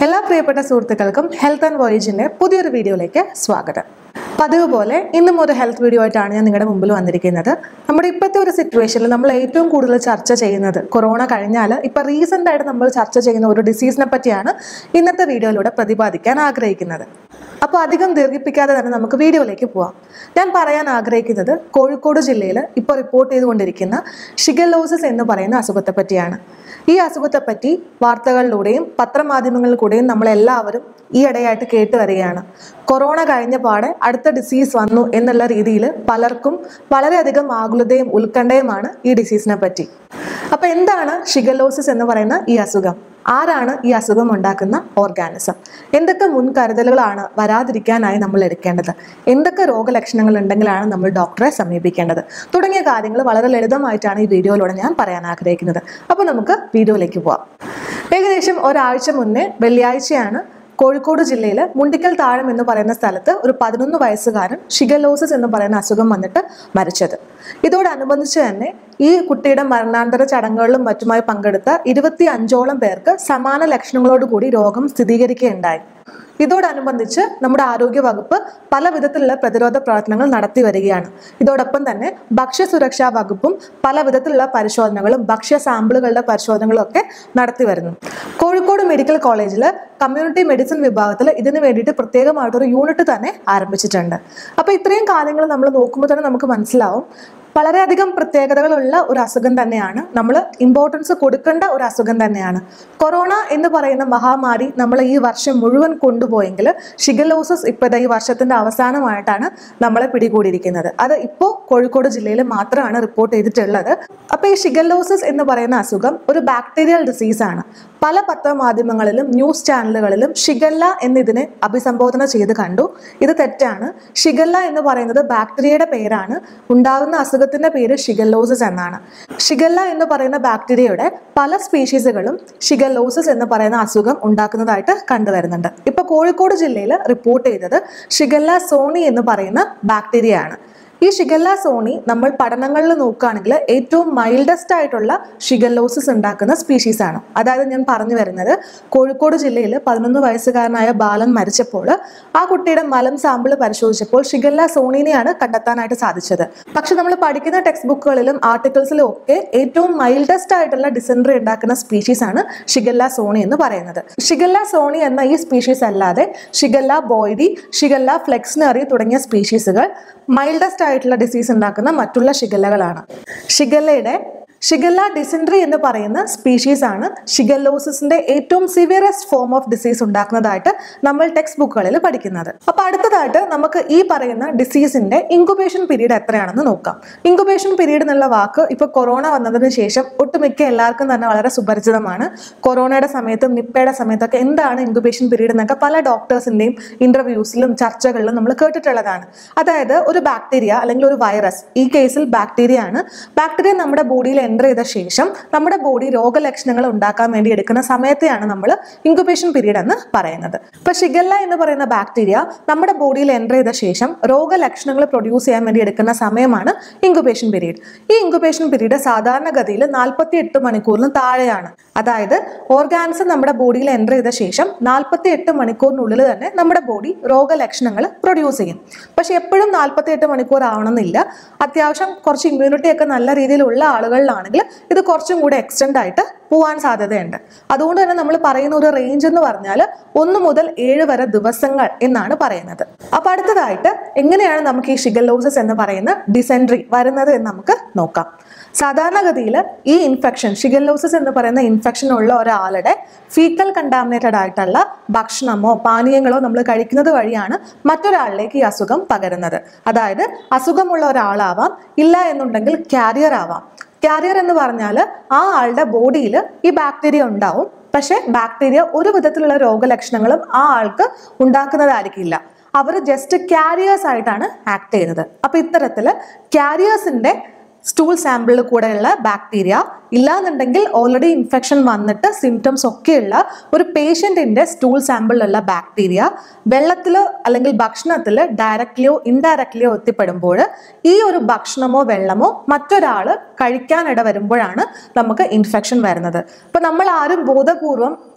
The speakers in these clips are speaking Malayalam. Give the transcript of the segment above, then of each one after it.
എല്ലാ പ്രിയപ്പെട്ട സുഹൃത്തുക്കൾക്കും ഹെൽത്ത് ആൻഡ് വോയേജിന്റെ പുതിയൊരു വീഡിയോയിലേക്ക് സ്വാഗതം പതിവ് പോലെ ഇന്നും ഒരു ഹെൽത്ത് വീഡിയോ ആയിട്ടാണ് ഞാൻ നിങ്ങളുടെ മുമ്പിൽ വന്നിരിക്കുന്നത് നമ്മുടെ ഇപ്പോഴത്തെ ഒരു സിറ്റുവേഷനിൽ നമ്മൾ ഏറ്റവും കൂടുതൽ ചർച്ച ചെയ്യുന്നത് കൊറോണ കഴിഞ്ഞാൽ ഇപ്പൊ റീസെന്റ് ആയിട്ട് നമ്മൾ ചർച്ച ചെയ്യുന്ന ഒരു ഡിസീസിനെ പറ്റിയാണ് ഇന്നത്തെ വീഡിയോയിലൂടെ പ്രതിപാദിക്കാൻ ആഗ്രഹിക്കുന്നത് അപ്പോൾ അധികം ദീർഘിപ്പിക്കാതെ തന്നെ നമുക്ക് വീഡിയോയിലേക്ക് പോവാം ഞാൻ പറയാൻ ആഗ്രഹിക്കുന്നത് കോഴിക്കോട് ജില്ലയിൽ ഇപ്പോൾ റിപ്പോർട്ട് ചെയ്തുകൊണ്ടിരിക്കുന്ന ഷിഗലോസിസ് എന്ന് പറയുന്ന അസുഖത്തെ പറ്റിയാണ് ഈ അസുഖത്തെപ്പറ്റി വാർത്തകളിലൂടെയും പത്രമാധ്യമങ്ങളിലൂടെയും നമ്മളെല്ലാവരും ഈ ഇടയായിട്ട് കേട്ട് വരികയാണ് കൊറോണ കഴിഞ്ഞ പാടെ അടുത്ത ഡിസീസ് വന്നു എന്നുള്ള രീതിയിൽ പലർക്കും വളരെയധികം ആകുലതയും ഉത്കണ്ഠയുമാണ് ഈ ഡിസീസിനെ പറ്റി അപ്പൊ എന്താണ് ഷിഗലോസിസ് എന്ന് പറയുന്ന ഈ അസുഖം ആരാണ് ഈ അസുഖം ഉണ്ടാക്കുന്ന ഓർഗാനിസം എന്തൊക്കെ മുൻകരുതലുകളാണ് വരാതിരിക്കാനായി നമ്മൾ എടുക്കേണ്ടത് എന്തൊക്കെ രോഗലക്ഷണങ്ങൾ ഉണ്ടെങ്കിലാണ് നമ്മൾ ഡോക്ടറെ സമീപിക്കേണ്ടത് തുടങ്ങിയ കാര്യങ്ങൾ വളരെ ലളിതമായിട്ടാണ് ഈ വീഡിയോയിലൂടെ ഞാൻ പറയാൻ ആഗ്രഹിക്കുന്നത് അപ്പോൾ നമുക്ക് വീഡിയോയിലേക്ക് പോവാം ഏകദേശം ഒരാഴ്ച മുന്നേ വെള്ളിയാഴ്ചയാണ് കോഴിക്കോട് ജില്ലയിൽ മുണ്ടിക്കൽ താഴം എന്ന് പറയുന്ന സ്ഥലത്ത് ഒരു പതിനൊന്ന് വയസ്സുകാരൻ ഷിഗലോസിസ് എന്ന് പറയുന്ന അസുഖം വന്നിട്ട് മരിച്ചത് ഇതോടനുബന്ധിച്ച് തന്നെ ഈ കുട്ടിയുടെ മരണാന്തര ചടങ്ങുകളിലും മറ്റുമായി പങ്കെടുത്ത ഇരുപത്തി അഞ്ചോളം പേർക്ക് സമാന ലക്ഷണങ്ങളോട് കൂടി രോഗം സ്ഥിരീകരിക്കുകയുണ്ടായി ഇതോടനുബന്ധിച്ച് നമ്മുടെ ആരോഗ്യ വകുപ്പ് പല വിധത്തിലുള്ള പ്രതിരോധ പ്രവർത്തനങ്ങൾ നടത്തി വരികയാണ് ഇതോടൊപ്പം തന്നെ ഭക്ഷ്യസുരക്ഷാ വകുപ്പും പല വിധത്തിലുള്ള പരിശോധനകളും ഭക്ഷ്യ സാമ്പിളുകളുടെ പരിശോധനകളും ഒക്കെ നടത്തി വരുന്നു കോഴിക്കോട് മെഡിക്കൽ കോളേജിൽ കമ്മ്യൂണിറ്റി മെഡിസിൻ വിഭാഗത്തിൽ ഇതിനു വേണ്ടിയിട്ട് പ്രത്യേകമായിട്ടൊരു യൂണിറ്റ് തന്നെ ആരംഭിച്ചിട്ടുണ്ട് അപ്പോൾ ഇത്രയും കാര്യങ്ങൾ നമ്മൾ നോക്കുമ്പോൾ തന്നെ നമുക്ക് മനസ്സിലാവും വളരെയധികം പ്രത്യേകതകളുള്ള ഒരു അസുഖം തന്നെയാണ് നമ്മൾ ഇമ്പോർട്ടൻസ് കൊടുക്കേണ്ട ഒരു അസുഖം തന്നെയാണ് കൊറോണ എന്ന് പറയുന്ന മഹാമാരി നമ്മൾ ഈ വർഷം മുഴുവൻ കൊണ്ടുപോയെങ്കിൽ ഷിഗലോസിസ് ഇപ്പോഴത്തെ ഈ വർഷത്തിന്റെ അവസാനമായിട്ടാണ് നമ്മളെ പിടികൂടിയിരിക്കുന്നത് അത് ഇപ്പോൾ കോഴിക്കോട് ജില്ലയിൽ മാത്രമാണ് റിപ്പോർട്ട് ചെയ്തിട്ടുള്ളത് അപ്പോൾ ഈ ഷിഗലോസിസ് എന്ന് പറയുന്ന അസുഖം ഒരു ബാക്ടീരിയൽ ഡിസീസാണ് പല പത്രമാധ്യമങ്ങളിലും ന്യൂസ് ചാനലുകളിലും ഷിഗല്ല എന്നിതിനെ അഭിസംബോധന ചെയ്ത് കണ്ടു ഇത് തെറ്റാണ് ഷിഗല്ല എന്ന് പറയുന്നത് ബാക്ടീരിയയുടെ പേരാണ് ഉണ്ടാകുന്ന അസുഖത്തിന്റെ പേര് ഷിഗല്ലോസിസ് എന്നാണ് ഷിഗല്ല എന്ന് പറയുന്ന ബാക്ടീരിയയുടെ പല സ്പീഷീസുകളും ഷിഗല്ലോസിസ് എന്ന് പറയുന്ന അസുഖം ഉണ്ടാക്കുന്നതായിട്ട് കണ്ടുവരുന്നുണ്ട് ഇപ്പൊ കോഴിക്കോട് ജില്ലയിൽ റിപ്പോർട്ട് ചെയ്തത് ഷിഗല്ല സോണി എന്ന് പറയുന്ന ബാക്ടീരിയ ആണ് ഈ ഷിഗല്ല സോണി നമ്മൾ പഠനങ്ങളിൽ നോക്കുകയാണെങ്കിൽ ഏറ്റവും മൈൽഡസ്റ്റ് ആയിട്ടുള്ള ഷിഗല്ലോസിസ് ഉണ്ടാക്കുന്ന സ്പീഷീസ് ആണ് അതായത് ഞാൻ പറഞ്ഞു വരുന്നത് കോഴിക്കോട് ജില്ലയിൽ പതിനൊന്ന് വയസ്സുകാരനായ ബാലൻ മരിച്ചപ്പോൾ ആ കുട്ടിയുടെ മലം സാമ്പിൾ പരിശോധിച്ചപ്പോൾ ഷിഗല്ല സോണിനെയാണ് കണ്ടെത്താനായിട്ട് സാധിച്ചത് പക്ഷെ നമ്മൾ പഠിക്കുന്ന ടെക്സ്റ്റ് ബുക്കുകളിലും ആർട്ടിക്കിൾസിലും ഒക്കെ ഏറ്റവും മൈൽഡസ്റ്റ് ആയിട്ടുള്ള ഡിസെൻട്രി ഉണ്ടാക്കുന്ന സ്പീഷീസ് ആണ് ഷിഗല്ല സോണി എന്ന് പറയുന്നത് ഷിഗല്ല സോണി എന്ന ഈ സ്പീഷീസ് അല്ലാതെ ഷിഗല്ല ബോയ്ഡി ഷിഗല്ല ഫ്ലെക്സ്നറി തുടങ്ങിയ സ്പീഷീസുകൾ മൈൽഡസ്റ്റ് ആയിട്ടുള്ള ഡിസീസ് ഉണ്ടാക്കുന്ന മറ്റുള്ള ഷിഗല്ലകളാണ് ഷിഗല്ലയുടെ ഷിഗല്ല ഡിസെൻട്രി എന്ന് പറയുന്ന സ്പീഷീസ് ആണ് ഷിഗല്ലോസിന്റെ ഏറ്റവും സിവിയറസ്റ്റ് ഫോം ഓഫ് ഡിസീസ് ഉണ്ടാക്കുന്നതായിട്ട് നമ്മൾ ടെക്സ്റ്റ് ബുക്കുകളിൽ പഠിക്കുന്നത് അപ്പൊ അടുത്തതായിട്ട് നമുക്ക് ഈ പറയുന്ന ഡിസീസിന്റെ ഇൻകുബേഷൻ പീരീഡ് എത്രയാണെന്ന് നോക്കാം ഇൻകുബേഷൻ പീരീഡ് എന്നുള്ള വാക്ക് ഇപ്പൊ കൊറോണ വന്നതിന് ശേഷം ഒട്ടുമിക്ക എല്ലാവർക്കും തന്നെ വളരെ സുപരിചിതമാണ് കൊറോണയുടെ സമയത്തും നിപ്പയുടെ സമയത്തൊക്കെ എന്താണ് ഇൻകുബേഷൻ പീരീഡ് എന്നൊക്കെ പല ഡോക്ടേഴ്സിന്റെയും ഇന്റർവ്യൂസിലും ചർച്ചകളിലും നമ്മൾ കേട്ടിട്ടുള്ളതാണ് അതായത് ഒരു ബാക്ടീരിയ അല്ലെങ്കിൽ ഒരു വൈറസ് ഈ കേസിൽ ബാക്ടീരിയ ആണ് ബാക്ടീരിയ നമ്മുടെ ബോഡിയിൽ എൻ്റർ ചെയ്ത ശേഷം നമ്മുടെ ബോഡി രോഗലക്ഷണങ്ങൾ ഉണ്ടാക്കാൻ വേണ്ടി എടുക്കുന്ന സമയത്തെയാണ് നമ്മൾ ഇൻക്യുബേഷൻ പീരീഡ് എന്ന് പറയുന്നത് ഇപ്പൊ ഷിഗല്ല എന്ന് പറയുന്ന ബാക്ടീരിയ നമ്മുടെ ബോഡിയിൽ എൻ്റർ ചെയ്ത ശേഷം രോഗലക്ഷണങ്ങൾ പ്രൊഡ്യൂസ് ചെയ്യാൻ വേണ്ടി എടുക്കുന്ന സമയമാണ് ഇൻക്യുബേഷൻ പീരീഡ് ഈ ഇൻക്യുബേഷൻ പീരീഡ് സാധാരണഗതിയിൽ നാൽപ്പത്തി എട്ട് മണിക്കൂറിന് താഴെയാണ് അതായത് ഓർഗാൻസ് നമ്മുടെ ബോഡിയിൽ എൻ്റർ ചെയ്ത ശേഷം നാൽപ്പത്തി എട്ട് മണിക്കൂറിനുള്ളിൽ തന്നെ നമ്മുടെ ബോഡി രോഗലക്ഷണങ്ങൾ പ്രൊഡ്യൂസ് ചെയ്യും പക്ഷെ എപ്പോഴും നാൽപ്പത്തി എട്ട് മണിക്കൂർ ആവണമെന്നില്ല അത്യാവശ്യം കുറച്ച് ഇമ്മ്യൂണിറ്റി ഒക്കെ നല്ല രീതിയിലുള്ള ആളുകളിലാണെങ്കിൽ ഇത് കുറച്ചും കൂടെ എക്സ്റ്റെൻഡ് ആയിട്ട് പോവാൻ സാധ്യതയുണ്ട് അതുകൊണ്ട് തന്നെ നമ്മൾ പറയുന്ന ഒരു റേഞ്ച് എന്ന് പറഞ്ഞാൽ ഒന്ന് മുതൽ ഏഴ് വരെ ദിവസങ്ങൾ എന്നാണ് പറയുന്നത് അപ്പൊ അടുത്തതായിട്ട് എങ്ങനെയാണ് നമുക്ക് ഈ ഷിഗല്ലോസിസ് എന്ന് പറയുന്ന ഡിസെൻട്രി വരുന്നത് എന്ന് നമുക്ക് നോക്കാം സാധാരണഗതിയിൽ ഈ ഇൻഫെക്ഷൻ ഷിഗല്ലോസിസ് എന്ന് പറയുന്ന ഇൻഫെക്ഷൻ ഉള്ള ഒരാളുടെ ഫീക്കൽ കണ്ടാമിനേറ്റഡ് ആയിട്ടുള്ള ഭക്ഷണമോ പാനീയങ്ങളോ നമ്മൾ കഴിക്കുന്നത് വഴിയാണ് മറ്റൊരാളിലേക്ക് ഈ അസുഖം പകരുന്നത് അതായത് അസുഖമുള്ള ഒരാളാവാം ഇല്ല എന്നുണ്ടെങ്കിൽ കാരിയർ ആവാം കാരിയർ എന്ന് പറഞ്ഞാൽ ആ ആളുടെ ബോഡിയിൽ ഈ ബാക്ടീരിയ ഉണ്ടാവും പക്ഷെ ബാക്ടീരിയ ഒരു വിധത്തിലുള്ള രോഗലക്ഷണങ്ങളും ആ ആൾക്ക് ഉണ്ടാക്കുന്നതായിരിക്കില്ല അവർ ജസ്റ്റ് കാരിയേഴ്സ് ആയിട്ടാണ് ആക്ട് ചെയ്യുന്നത് അപ്പൊ ഇത്തരത്തില് കാരിയേഴ്സിന്റെ സ്റ്റൂൾ സാമ്പിളിൽ കൂടെയുള്ള ബാക്ടീരിയ ഇല്ലാന്നുണ്ടെങ്കിൽ ഓൾറെഡി ഇൻഫെക്ഷൻ വന്നിട്ട് സിംറ്റംസ് ഒക്കെയുള്ള ഒരു പേഷ്യൻറ്റിൻ്റെ സ്റ്റൂൾ സാമ്പിളിലുള്ള ബാക്ടീരിയ വെള്ളത്തിൽ അല്ലെങ്കിൽ ഭക്ഷണത്തിൽ ഡയറക്റ്റ്ലിയോ ഇൻഡയറക്റ്റ്ലിയോ എത്തിപ്പെടുമ്പോൾ ഈ ഒരു ഭക്ഷണമോ വെള്ളമോ മറ്റൊരാൾ കഴിക്കാനിട വരുമ്പോഴാണ് നമുക്ക് ഇൻഫെക്ഷൻ വരുന്നത് ഇപ്പം നമ്മൾ ആരും ബോധപൂർവം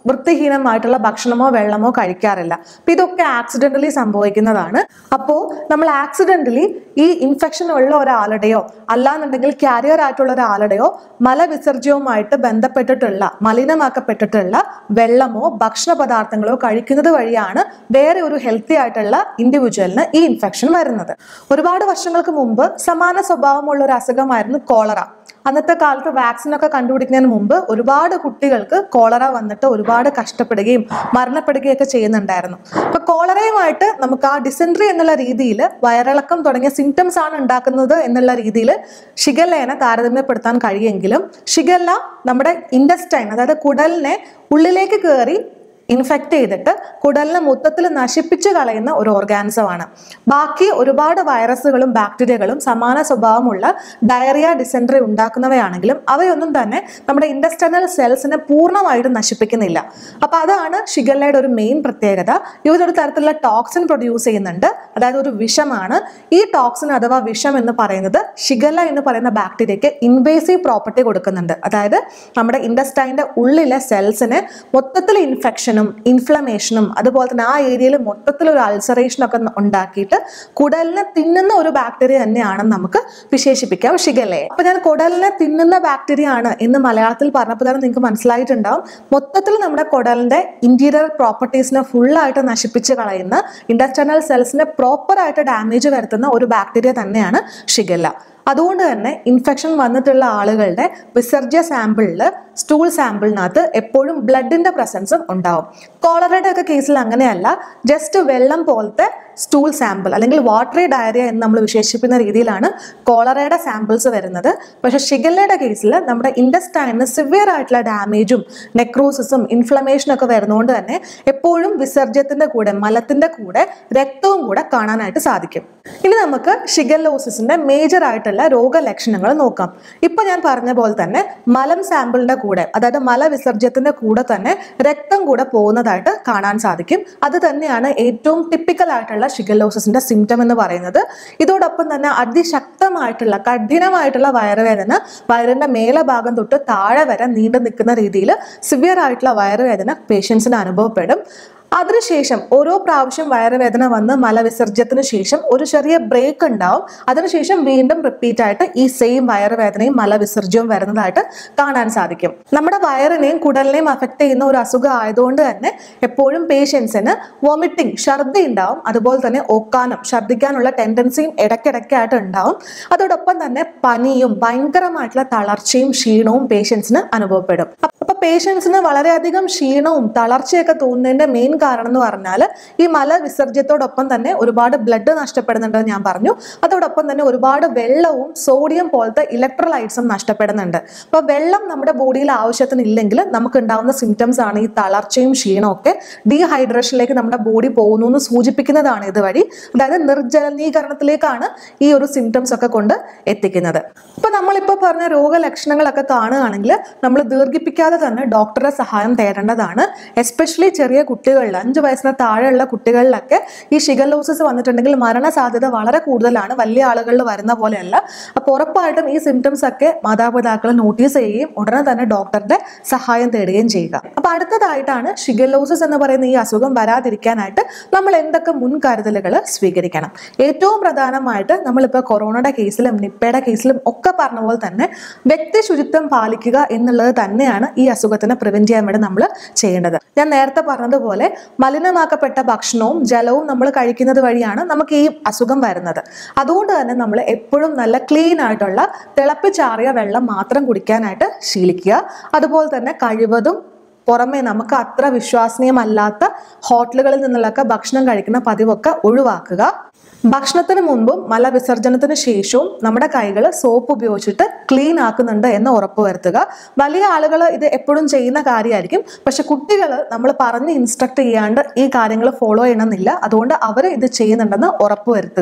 വൃത്തിഹീനമായിട്ടുള്ള ഭക്ഷണമോ വെള്ളമോ കഴിക്കാറില്ല അപ്പൊ ഇതൊക്കെ ആക്സിഡന്റലി സംഭവിക്കുന്നതാണ് അപ്പോൾ നമ്മൾ ആക്സിഡന്റലി ഈ ഇൻഫെക്ഷൻ ഉള്ള ഒരാളുടെയോ അല്ലാന്നുണ്ടെങ്കിൽ കാരിയർ ആയിട്ടുള്ള ഒരാളുടെയോ മലവിസർജ്യവുമായിട്ട് ബന്ധപ്പെട്ടിട്ടുള്ള മലിനമാക്കപ്പെട്ടിട്ടുള്ള വെള്ളമോ ഭക്ഷണ പദാർത്ഥങ്ങളോ കഴിക്കുന്നത് വഴിയാണ് വേറെ ഒരു ഹെൽത്തി ആയിട്ടുള്ള ഇൻഡിവിജ്വലിന് ഈ ഇൻഫെക്ഷൻ വരുന്നത് ഒരുപാട് വർഷങ്ങൾക്ക് മുമ്പ് സമാന സ്വഭാവമുള്ള ഒരു അസുഖമായിരുന്നു കോളറ അന്നത്തെ കാലത്ത് വാക്സിൻ ഒക്കെ കണ്ടുപിടിക്കുന്നതിന് മുമ്പ് ഒരുപാട് കുട്ടികൾക്ക് കോളറ വന്നിട്ട് ഒരുപാട് കഷ്ടപ്പെടുകയും മരണപ്പെടുകയൊക്കെ ചെയ്യുന്നുണ്ടായിരുന്നു അപ്പൊ കോളറയുമായിട്ട് നമുക്ക് ആ ഡിസെൻട്രി എന്നുള്ള രീതിയിൽ വയറിളക്കം തുടങ്ങിയ സിംറ്റംസ് ആണ് ഉണ്ടാക്കുന്നത് എന്നുള്ള രീതിയിൽ ഷിഗല്ലേനെ താരതമ്യപ്പെടുത്താൻ കഴിയുമെങ്കിലും ഷിഗല്ല നമ്മുടെ ഇൻഡസ്റ്റൈൻ അതായത് കുടലിനെ ഉള്ളിലേക്ക് കയറി ഇൻഫെക്റ്റ് ചെയ്തിട്ട് കുടലിനെ മൊത്തത്തിൽ നശിപ്പിച്ച് കളയുന്ന ഒരു ഓർഗാനിസമാണ് ബാക്കി ഒരുപാട് വൈറസുകളും ബാക്ടീരിയകളും സമാന സ്വഭാവമുള്ള ഡയറിയ ഡിസെൻട്രി ഉണ്ടാക്കുന്നവയാണെങ്കിലും അവയൊന്നും തന്നെ നമ്മുടെ ഇൻഡസ്റ്റൈനൽ സെൽസിനെ പൂർണ്ണമായിട്ടും നശിപ്പിക്കുന്നില്ല അപ്പൊ അതാണ് ഷിഗല്ലയുടെ ഒരു മെയിൻ പ്രത്യേകത ഇവരൊരു തരത്തിലുള്ള ടോക്സിൻ പ്രൊഡ്യൂസ് ചെയ്യുന്നുണ്ട് അതായത് ഒരു വിഷമാണ് ഈ ടോക്സിൻ അഥവാ വിഷം എന്ന് പറയുന്നത് ഷിഗല്ല എന്ന് പറയുന്ന ബാക്ടീരിയയ്ക്ക് ഇൻവേസീവ് പ്രോപ്പർട്ടി കൊടുക്കുന്നുണ്ട് അതായത് നമ്മുടെ ഇൻഡസ്റ്റൈൻ്റെ ഉള്ളിലെ സെൽസിന് മൊത്തത്തിൽ ഇൻഫെക്ഷനും ഇൻഫ്ലമേഷനും അതുപോലെ തന്നെ ആ ഏരിയയിൽ മൊത്തത്തിൽ ഒരു അൾസറേഷൻ ഒക്കെ ഉണ്ടാക്കിയിട്ട് കുടലിനെ തിന്നുന്ന ഒരു ബാക്ടീരിയ തന്നെയാണെന്ന് നമുക്ക് വിശേഷിപ്പിക്കാം ഷിഗല്ലയെ അപ്പൊ ഞാൻ കുടലിനെ തിന്നുന്ന ബാക്ടീരിയ ആണ് എന്ന് മലയാളത്തിൽ പറഞ്ഞപ്പോൾ തന്നെ നിങ്ങൾക്ക് മനസ്സിലായിട്ടുണ്ടാവും മൊത്തത്തിൽ നമ്മുടെ കുടലിന്റെ ഇന്റീരിയർ പ്രോപ്പർട്ടീസിനെ ഫുള്ളായിട്ട് നശിപ്പിച്ച് കളയുന്ന ഇൻഡസ്റ്റൈനൽ സെൽസിനെ പ്രോപ്പറായിട്ട് ഡാമേജ് വരുത്തുന്ന ഒരു ബാക്ടീരിയ തന്നെയാണ് ഷിഗല്ല അതുകൊണ്ട് തന്നെ ഇൻഫെക്ഷൻ വന്നിട്ടുള്ള ആളുകളുടെ വിസർജ്യ സാമ്പിളിൽ സ്റ്റൂൾ സാമ്പിളിനകത്ത് എപ്പോഴും ബ്ലഡിന്റെ പ്രസൻസും ഉണ്ടാവും കോളറയുടെ ഒക്കെ കേസിൽ അങ്ങനെയല്ല ജസ്റ്റ് വെള്ളം പോലത്തെ സ്റ്റൂൾ സാമ്പിൾ അല്ലെങ്കിൽ വാട്ടറി ഡയറിയ എന്ന് നമ്മൾ വിശേഷിപ്പിക്കുന്ന രീതിയിലാണ് കോളറയുടെ സാമ്പിൾസ് വരുന്നത് പക്ഷേ ഷിഗല്ലയുടെ കേസിൽ നമ്മുടെ ഇൻഡസ്റ്റൈനിന് സിവിയർ ആയിട്ടുള്ള ഡാമേജും നെക്രോസിസും ഇൻഫ്ലമേഷനും ഒക്കെ വരുന്നതുകൊണ്ട് തന്നെ എപ്പോഴും വിസർജ്യത്തിന്റെ കൂടെ മലത്തിന്റെ കൂടെ രക്തവും കൂടെ കാണാനായിട്ട് സാധിക്കും ഇനി നമുക്ക് ഷിഗല്ലോസിന്റെ മേജർ ആയിട്ടുള്ള രോഗലക്ഷണങ്ങൾ നോക്കാം ഇപ്പൊ ഞാൻ പറഞ്ഞ പോലെ തന്നെ മലം സാമ്പിളിന്റെ കൂടെ അതായത് മലവിസർജ്യത്തിന്റെ കൂടെ തന്നെ രക്തം കൂടെ പോകുന്നതായിട്ട് കാണാൻ സാധിക്കും അത് തന്നെയാണ് ഏറ്റവും ടിപ്പിക്കൽ ആയിട്ടുള്ള ഷിഗല്ലോസിന്റെ സിംറ്റം എന്ന് പറയുന്നത് ഇതോടൊപ്പം തന്നെ അതിശക്തമായിട്ടുള്ള കഠിനമായിട്ടുള്ള വയറുവേദന വയറിന്റെ മേലെ ഭാഗം തൊട്ട് താഴെ വരെ നീണ്ടു നിൽക്കുന്ന രീതിയിൽ സിവിയർ ആയിട്ടുള്ള വയറുവേദന പേഷ്യൻസിന് അനുഭവപ്പെടും അതിനുശേഷം ഓരോ പ്രാവശ്യം വയറുവേദന വന്ന് മലവിസർജ്യത്തിന് ശേഷം ഒരു ചെറിയ ബ്രേക്ക് ഉണ്ടാവും അതിനുശേഷം വീണ്ടും റിപ്പീറ്റ് ആയിട്ട് ഈ സെയിം വയറുവേദനയും മലവിസർജ്യവും വരുന്നതായിട്ട് കാണാൻ സാധിക്കും നമ്മുടെ വയറിനെയും കുടലിനെയും അഫക്റ്റ് ചെയ്യുന്ന ഒരു അസുഖം ആയതുകൊണ്ട് തന്നെ എപ്പോഴും പേഷ്യൻസിന് വോമിറ്റിംഗ് ഛർദി ഉണ്ടാവും അതുപോലെ തന്നെ ഒക്കാനം ഛർദ്ദിക്കാനുള്ള ടെൻഡൻസിയും ഇടയ്ക്കിടയ്ക്കായിട്ട് ഉണ്ടാവും അതോടൊപ്പം തന്നെ പനിയും ഭയങ്കരമായിട്ടുള്ള തളർച്ചയും ക്ഷീണവും പേഷ്യൻസിന് അനുഭവപ്പെടും അപ്പൊ പേഷ്യൻസിന് വളരെയധികം ക്ഷീണവും തളർച്ചയൊക്കെ തോന്നുന്നതിന്റെ മെയിൻ കാരണം എന്ന് പറഞ്ഞാൽ ഈ മല വിസർജ്യത്തോടൊപ്പം തന്നെ ഒരുപാട് ബ്ലഡ് നഷ്ടപ്പെടുന്നുണ്ടെന്ന് ഞാൻ പറഞ്ഞു അതോടൊപ്പം തന്നെ ഒരുപാട് വെള്ളവും സോഡിയം പോലത്തെ ഇലക്ട്രോലൈറ്റ്സും നഷ്ടപ്പെടുന്നുണ്ട് അപ്പോൾ വെള്ളം നമ്മുടെ ബോഡിയിൽ ആവശ്യത്തിന് ഇല്ലെങ്കിൽ നമുക്ക് ഉണ്ടാവുന്ന സിംറ്റംസ് ആണ് ഈ തളർച്ചയും ക്ഷീണവും ഒക്കെ ഡീഹൈഡ്രേഷനിലേക്ക് നമ്മുടെ ബോഡി പോകുന്നു എന്ന് സൂചിപ്പിക്കുന്നതാണ് ഇതുവഴി അതായത് നിർജ്ജലീകരണത്തിലേക്കാണ് ഈ ഒരു സിംറ്റംസ് ഒക്കെ കൊണ്ട് എത്തിക്കുന്നത് അപ്പൊ നമ്മളിപ്പോൾ പറഞ്ഞ രോഗലക്ഷണങ്ങളൊക്കെ കാണുകയാണെങ്കിൽ നമ്മൾ ദീർഘിപ്പിക്കാതെ തന്നെ ഡോക്ടറുടെ സഹായം തേടേണ്ടതാണ് എസ്പെഷ്യലി ചെറിയ കുട്ടികളിൽ അഞ്ച് വയസ്സിന് താഴെയുള്ള കുട്ടികളിലൊക്കെ ഈ ഷിഗല്ലോസിസ് വന്നിട്ടുണ്ടെങ്കിൽ മരണസാധ്യത വളരെ കൂടുതലാണ് വലിയ ആളുകളിൽ വരുന്ന പോലെയല്ല അപ്പോൾ ഉറപ്പായിട്ടും ഈ സിംറ്റംസ് ഒക്കെ മാതാപിതാക്കൾ നോട്ടീസ് ചെയ്യുകയും ഉടനെ തന്നെ ഡോക്ടറുടെ സഹായം തേടുകയും ചെയ്യുക അപ്പൊ അടുത്തതായിട്ടാണ് ഷിഗല്ലോസിസ് എന്ന് പറയുന്ന ഈ അസുഖം വരാതിരിക്കാനായിട്ട് നമ്മൾ എന്തൊക്കെ മുൻകരുതലുകൾ സ്വീകരിക്കണം ഏറ്റവും പ്രധാനമായിട്ട് നമ്മളിപ്പോൾ കൊറോണയുടെ കേസിലും നിപ്പയുടെ കേസിലും ഒക്കെ പറഞ്ഞ പോലെ തന്നെ വ്യക്തി ശുചിത്വം പാലിക്കുക എന്നുള്ളത് തന്നെയാണ് ഈ അസുഖത്തിനെ പ്രിവെന്റ് ചെയ്യാൻ വേണ്ടി നമ്മൾ ചെയ്യേണ്ടത് ഞാൻ നേരത്തെ പറഞ്ഞതുപോലെ മലിനമാക്കപ്പെട്ട ഭക്ഷണവും ജലവും നമ്മൾ കഴിക്കുന്നത് വഴിയാണ് നമുക്ക് ഈ അസുഖം വരുന്നത് അതുകൊണ്ട് തന്നെ നമ്മൾ എപ്പോഴും നല്ല ക്ലീൻ ആയിട്ടുള്ള തിളപ്പിച്ചാറിയ വെള്ളം മാത്രം കുടിക്കാനായിട്ട് ശീലിക്കുക അതുപോലെ തന്നെ കഴിവതും പുറമെ നമുക്ക് അത്ര വിശ്വസനീയമല്ലാത്ത ഹോട്ടലുകളിൽ നിന്നുള്ളൊക്കെ ഭക്ഷണം കഴിക്കുന്ന പതിവൊക്കെ ഒഴിവാക്കുക ഭക്ഷണത്തിന് മുമ്പും മലവിസർജനത്തിന് ശേഷവും നമ്മുടെ കൈകൾ സോപ്പ് ഉപയോഗിച്ചിട്ട് ക്ലീൻ ആക്കുന്നുണ്ട് എന്ന് ഉറപ്പുവരുത്തുക വലിയ ആളുകൾ ഇത് എപ്പോഴും ചെയ്യുന്ന കാര്യമായിരിക്കും പക്ഷെ കുട്ടികൾ നമ്മൾ പറഞ്ഞ് ഇൻസ്ട്രക്ട് ചെയ്യാണ്ട് ഈ കാര്യങ്ങൾ ഫോളോ ചെയ്യണമെന്നില്ല അതുകൊണ്ട് അവർ ഇത് ചെയ്യുന്നുണ്ടെന്ന് ഉറപ്പുവരുത്തുക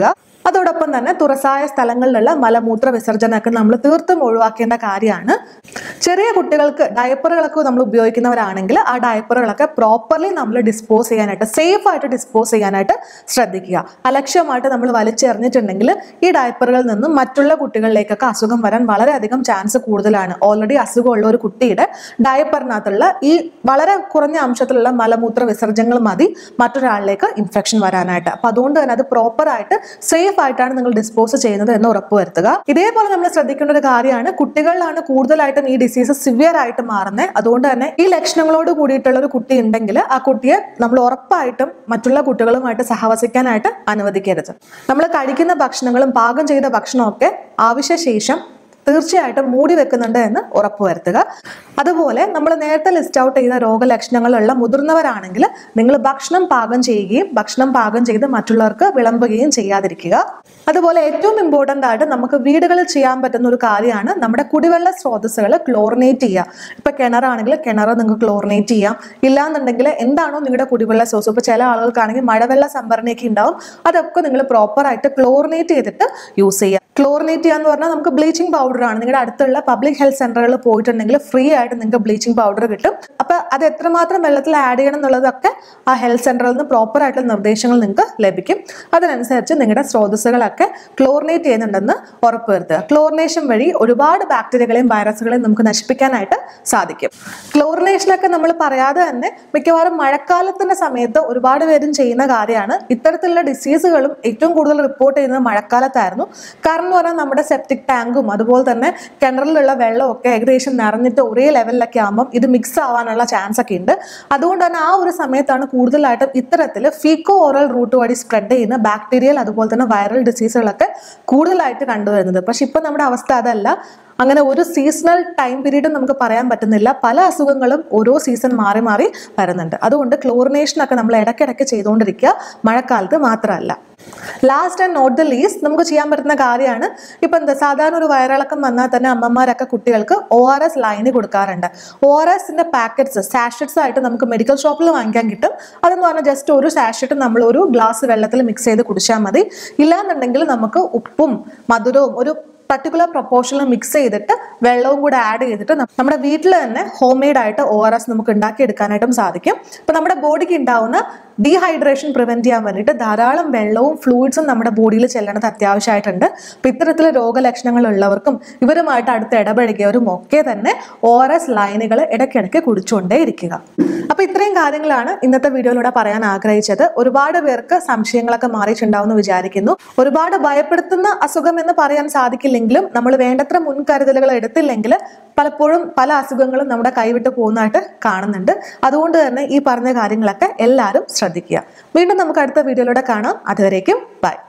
അതോടൊപ്പം തന്നെ തുറസായ സ്ഥലങ്ങളിലുള്ള മലമൂത്ര വിസർജനമൊക്കെ നമ്മൾ തീർത്തും ഒഴിവാക്കേണ്ട കാര്യമാണ് ചെറിയ കുട്ടികൾക്ക് ഡയപ്പറുകളൊക്കെ നമ്മൾ ഉപയോഗിക്കുന്നവരാണെങ്കിൽ ആ ഡയപ്പറുകളൊക്കെ പ്രോപ്പർലി നമ്മൾ ഡിസ്പോസ് ചെയ്യാനായിട്ട് സേഫ് ആയിട്ട് ഡിസ്പോസ് ചെയ്യാനായിട്ട് ശ്രദ്ധിക്കുക അലക്ഷ്യമായിട്ട് നമ്മൾ വലിച്ചെറിഞ്ഞിട്ടുണ്ടെങ്കിൽ ഈ ഡയപ്പറുകളിൽ നിന്നും മറ്റുള്ള കുട്ടികളിലേക്കൊക്കെ അസുഖം വരാൻ വളരെയധികം ചാൻസ് കൂടുതലാണ് ഓൾറെഡി അസുഖമുള്ള ഒരു കുട്ടിയുടെ ഡയപ്പറിനകത്തുള്ള ഈ വളരെ കുറഞ്ഞ അംശത്തിലുള്ള മലമൂത്ര വിസർജനങ്ങൾ മതി മറ്റൊരാളിലേക്ക് ഇൻഫെക്ഷൻ വരാനായിട്ട് അപ്പൊ അതുകൊണ്ട് തന്നെ അത് പ്രോപ്പർ ആയിട്ട് സേഫ് ആയിട്ടാണ് നിങ്ങൾ ഡിസ്പോസ് ചെയ്യുന്നത് എന്ന് ഉറപ്പുവരുത്തുക ഇതേപോലെ നമ്മൾ ശ്രദ്ധിക്കേണ്ട ഒരു കാര്യമാണ് കുട്ടികളിലാണ് കൂടുതലായിട്ടും ഈ ഡിസീസ് സിവിയർ ആയിട്ട് മാറുന്നത് അതുകൊണ്ട് തന്നെ ഈ ലക്ഷണങ്ങളോട് കൂടിയിട്ടുള്ള ഒരു കുട്ടി ഉണ്ടെങ്കിൽ ആ കുട്ടിയെ നമ്മൾ ഉറപ്പായിട്ടും മറ്റുള്ള കുട്ടികളുമായിട്ട് സഹവസിക്കാനായിട്ട് അനുവദിക്കരുത് നമ്മൾ കഴിക്കുന്ന ഭക്ഷണങ്ങളും പാകം ചെയ്ത ഭക്ഷണമൊക്കെ ആവശ്യശേഷം തീർച്ചയായിട്ടും മൂടി വെക്കുന്നുണ്ട് എന്ന് ഉറപ്പുവരുത്തുക അതുപോലെ നമ്മൾ നേരത്തെ ലിസ്റ്റ് ഔട്ട് ചെയ്ത രോഗലക്ഷണങ്ങളുള്ള മുതിർന്നവരാണെങ്കിൽ നിങ്ങൾ ഭക്ഷണം പാകം ചെയ്യുകയും ഭക്ഷണം പാകം ചെയ്ത് മറ്റുള്ളവർക്ക് വിളമ്പുകയും ചെയ്യാതിരിക്കുക അതുപോലെ ഏറ്റവും ഇമ്പോർട്ടൻ്റ് ആയിട്ട് നമുക്ക് വീടുകളിൽ ചെയ്യാൻ പറ്റുന്ന ഒരു കാര്യമാണ് നമ്മുടെ കുടിവെള്ള സ്രോതസ്സുകൾ ക്ലോറിനേറ്റ് ചെയ്യുക ഇപ്പൊ കിണറാണെങ്കിൽ കിണർ നിങ്ങൾക്ക് ക്ലോറിനേറ്റ് ചെയ്യാം ഇല്ലാന്നുണ്ടെങ്കിൽ എന്താണോ നിങ്ങളുടെ കുടിവെള്ള സോഴ്സ് ഇപ്പൊ ചില ആളുകൾക്കാണെങ്കിൽ മഴവെള്ള സംഭരണിയൊക്കെ ഉണ്ടാവും അതൊക്കെ നിങ്ങൾ പ്രോപ്പർ ആയിട്ട് ക്ലോറിനേറ്റ് ചെയ്തിട്ട് യൂസ് ചെയ്യുക ക്ലോറിനേറ്റ് ചെയ്യുക എന്ന് പറഞ്ഞാൽ നമുക്ക് ബ്ലീച്ചിങ് പൗഡർ ആണ് നിങ്ങളുടെ അടുത്തുള്ള പബ്ലിക് ഹെൽത്ത് സെന്ററുകളിൽ പോയിട്ടുണ്ടെങ്കിൽ ഫ്രീ ആയിട്ട് നിങ്ങൾക്ക് ബ്ലീച്ചിങ് പൗഡർ കിട്ടും അപ്പൊ അത് എത്രമാത്രം വെള്ളത്തിൽ ആഡ് ചെയ്യണം എന്നുള്ളതൊക്കെ ആ ഹെൽത്ത് സെന്ററിൽ നിന്ന് പ്രോപ്പർ ആയിട്ടുള്ള നിർദ്ദേശങ്ങൾ നിങ്ങൾക്ക് ലഭിക്കും അതിനനുസരിച്ച് നിങ്ങളുടെ സ്രോതസ്സുകളൊക്കെ ക്ലോറിനേറ്റ് ചെയ്യുന്നുണ്ടെന്ന് ഉറപ്പുവരുത്തുക ക്ലോറിനേഷൻ വഴി ഒരുപാട് ബാക്ടീരിയകളെയും വൈറസുകളെയും നമുക്ക് നശിപ്പിക്കാനായിട്ട് സാധിക്കും ക്ലോറിനേഷനൊക്കെ നമ്മൾ പറയാതെ തന്നെ മിക്കവാറും മഴക്കാലത്തിന്റെ സമയത്ത് ഒരുപാട് പേരും ചെയ്യുന്ന കാര്യമാണ് ഇത്തരത്തിലുള്ള ഡിസീസുകളും ഏറ്റവും കൂടുതൽ റിപ്പോർട്ട് ചെയ്യുന്നത് മഴക്കാലത്തായിരുന്നു കാരണം എന്ന് പറഞ്ഞാൽ നമ്മുടെ സെപ്റ്റിക് ടാങ്കും അതുപോലെ തന്നെ കിണറിലുള്ള വെള്ളമൊക്കെ ഏകദേശം നിറഞ്ഞിട്ട് ഒരേ ലെവലിലൊക്കെ ആകുമ്പോൾ ഇത് മിക്സ് ആവാനുള്ള ചാൻസ് ഒക്കെ ഉണ്ട് അതുകൊണ്ട് തന്നെ ആ ഒരു സമയത്താണ് കൂടുതലായിട്ടും ഇത്തരത്തിൽ ഫീക്കോ ഓറൽ റൂട്ട് വഴി സ്പ്രെഡ് ചെയ്യുന്ന ബാക്ടീരിയൽ അതുപോലെ തന്നെ വൈറൽ ഡിസീസുകളൊക്കെ കൂടുതലായിട്ട് കണ്ടുവരുന്നത് പക്ഷെ ഇപ്പൊ നമ്മുടെ അവസ്ഥ അതല്ല അങ്ങനെ ഒരു സീസണൽ ടൈം പീരീഡും നമുക്ക് പറയാൻ പറ്റുന്നില്ല പല അസുഖങ്ങളും ഓരോ സീസൺ മാറി മാറി വരുന്നുണ്ട് അതുകൊണ്ട് ക്ലോറിനേഷൻ ഒക്കെ നമ്മൾ ഇടയ്ക്കിടയ്ക്ക് ചെയ്തുകൊണ്ടിരിക്കുക മഴക്കാലത്ത് മാത്രമല്ല last and not the least നമുക്ക് ചെയ്യാൻ പറ്റുന്ന കാര്യമാണ് ഇപ്പം എന്താ സാധാരണ ഒരു വയറിളക്കം വന്നാൽ തന്നെ അമ്മമാരൊക്കെ കുട്ടികൾക്ക് ഒ ആർ എസ് ലൈന് കൊടുക്കാറുണ്ട് ഒ ആർ എസിന്റെ പാക്കറ്റ്സ് സാഷറ്റ്സ് ആയിട്ട് നമുക്ക് മെഡിക്കൽ ഷോപ്പിൽ വാങ്ങിക്കാൻ കിട്ടും അതെന്ന് പറഞ്ഞാൽ ജസ്റ്റ് ഒരു സാഷറ്റ് നമ്മൾ ഒരു ഗ്ലാസ് വെള്ളത്തിൽ മിക്സ് ചെയ്ത് കുടിച്ചാൽ മതി ഇല്ലാന്നുണ്ടെങ്കിൽ നമുക്ക് ഉപ്പും മധുരവും ഒരു പർട്ടിക്കുലർ പ്രൊപ്പോർഷനിൽ മിക്സ് ചെയ്തിട്ട് വെള്ളവും കൂടെ ആഡ് ചെയ്തിട്ട് ന- നമ്മുടെ വീട്ടിൽ തന്നെ ഹോം മെയ്ഡ് ആയിട്ട് ഒ ആർ എസ് നമുക്ക് ഉണ്ടാക്കി എടുക്കാനായിട്ടും സാധിക്കും ഇപ്പൊ നമ്മുടെ ബോഡിക്ക് ഉണ്ടാവുന്ന ഡീഹൈഡ്രേഷൻ പ്രിവെന്റ് ചെയ്യാൻ വേണ്ടിയിട്ട് ധാരാളം വെള്ളവും ഫ്ലൂയിഡ്സും നമ്മുടെ ബോഡിയിൽ ചെല്ലണത് അത്യാവശ്യമായിട്ടുണ്ട് അപ്പൊ ഇത്തരത്തിലുള്ള രോഗലക്ഷണങ്ങൾ ഉള്ളവർക്കും ഇവരുമായിട്ട് അടുത്ത് ഇടപഴകിയവരും ഒക്കെ തന്നെ ഒ ആർ എസ് ലൈനുകൾ ഇടയ്ക്കിടയ്ക്ക് കുടിച്ചുകൊണ്ടേ ഇരിക്കുക അപ്പൊ ഇത്രയും കാര്യങ്ങളാണ് ഇന്നത്തെ വീഡിയോയിലൂടെ പറയാൻ ആഗ്രഹിച്ചത് ഒരുപാട് പേർക്ക് സംശയങ്ങളൊക്കെ മാറിയിട്ടുണ്ടാവും എന്ന് വിചാരിക്കുന്നു ഒരുപാട് ഭയപ്പെടുത്തുന്ന അസുഖം എന്ന് പറയാൻ സാധിക്കില്ലെങ്കിലും നമ്മൾ വേണ്ടത്ര മുൻകരുതലുകൾ എടുത്തില്ലെങ്കിൽ പലപ്പോഴും പല അസുഖങ്ങളും നമ്മുടെ കൈവിട്ട് പോകുന്നതായിട്ട് കാണുന്നുണ്ട് അതുകൊണ്ട് തന്നെ ഈ പറഞ്ഞ കാര്യങ്ങളൊക്കെ എല്ലാവരും ശ്രദ്ധിക്കുക വീണ്ടും നമുക്ക് അടുത്ത വീഡിയോയിലൂടെ കാണാം അതുവരേക്കും ബൈ